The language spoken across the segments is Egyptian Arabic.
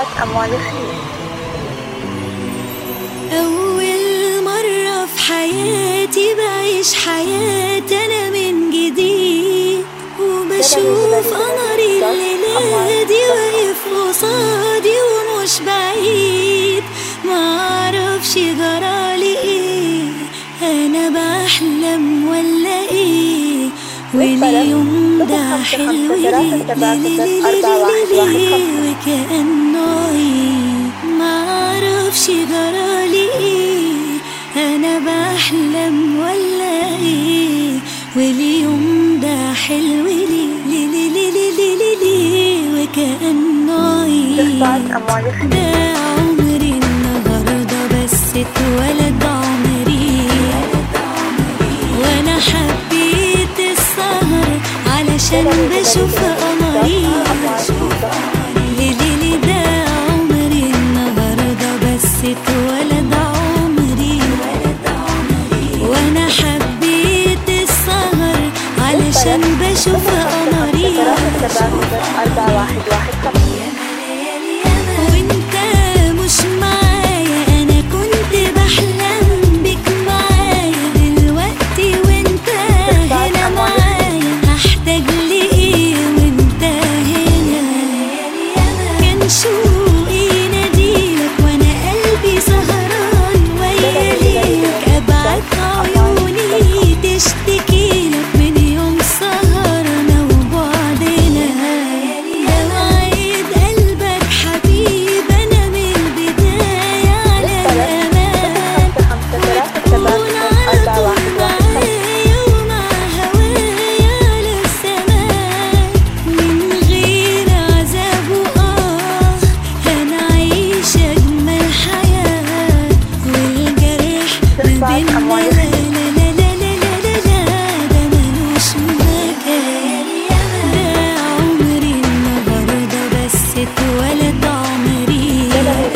ضاعت أموالي فيه أول مرة في حياتي بعيش حياتي أنا من جديد وبشوف قمري الليلة دي واقف قصادي ومش بعيد معرفش جرالي ايه أنا بحلم ولا ايه واليوم ده حلو ليه ليه ليه ليه ليه وكأنه عيد معرفش جرالي ايه انا بحلم ولا ايه واليوم ده حلو ليه ليه ليه ليه ليه ليه ليه وكأنه عيد ضاعت أموالي فيه ده عمري النهاردة بس اتولد عمري وانا حبيت السهر علشان بشوف قمري ليلي ده عمري النهاردة بس اتولد عمري وانا حبيت السهر علشان بشوف قمري ثلاثة سبعة أربعة واحد واحد خمسة وانت مش معايا انا كنت بحلم بك معايا دلوقتي وانت هنا معايا هحتاج لايه وانت هنا كان شوقي ناديلك وانا قلبي سهران وياليك ابعد عيوني تشتكيلك من يوم سهرنا وبعدنا مواعيد قلبك حبيب انا من البدايه على الامان خمسة ثلاثة وتكون سبعة على أربعة طول واحد واحد خمسة معايا ومع هوايا على السماء من غير عذاب وآه هنعيش أجمل حياة والجرح ما بينا لا لا لا لا لا لا لا لا ده ملوش مكان ده عمري النهاردة بس اتولد عمري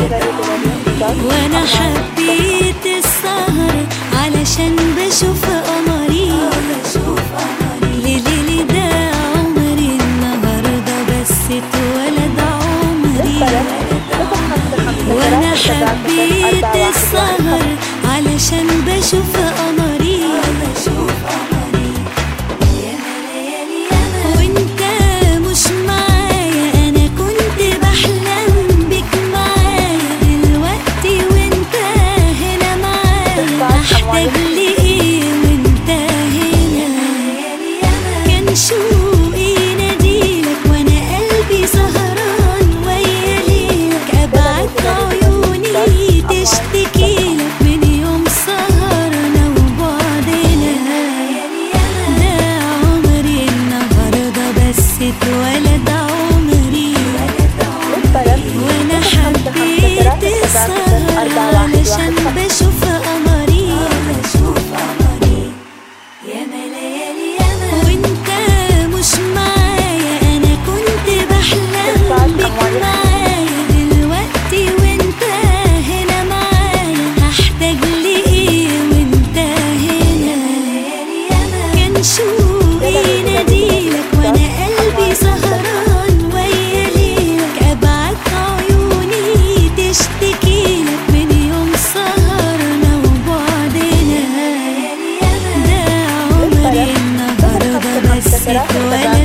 وانا حبيت السهر علشان بشوف قمري ليلي ده عمري النهارده بس اتولد عمري وانا حبيت السهر علشان بشوف قمري وانت مش معايا انا كنت بحلم بك معايا دلوقتي وانت هنا معايا هحتاج لايه وانت هنا كان شوقي ناديلك وانا قلبي سهران وياليك ابعد عيوني تشتكيلك من يوم سهرنا وبعدنا ده عمري النهارده بس اتولد عمري وانا حبيت السهر علشان بشوف قمري ياما ليالي ياما وانت مش معايا انا كنت بحلم بك معايا دلوقتي وانت هنا معايا هحتاج لايه وانت هنا كان شوقي ناديلك وانا قلبي سهران وياليك ابعد عيوني تشتكيلك من يوم سهرنا وبعدنا ده عمري النهارده بس اتولد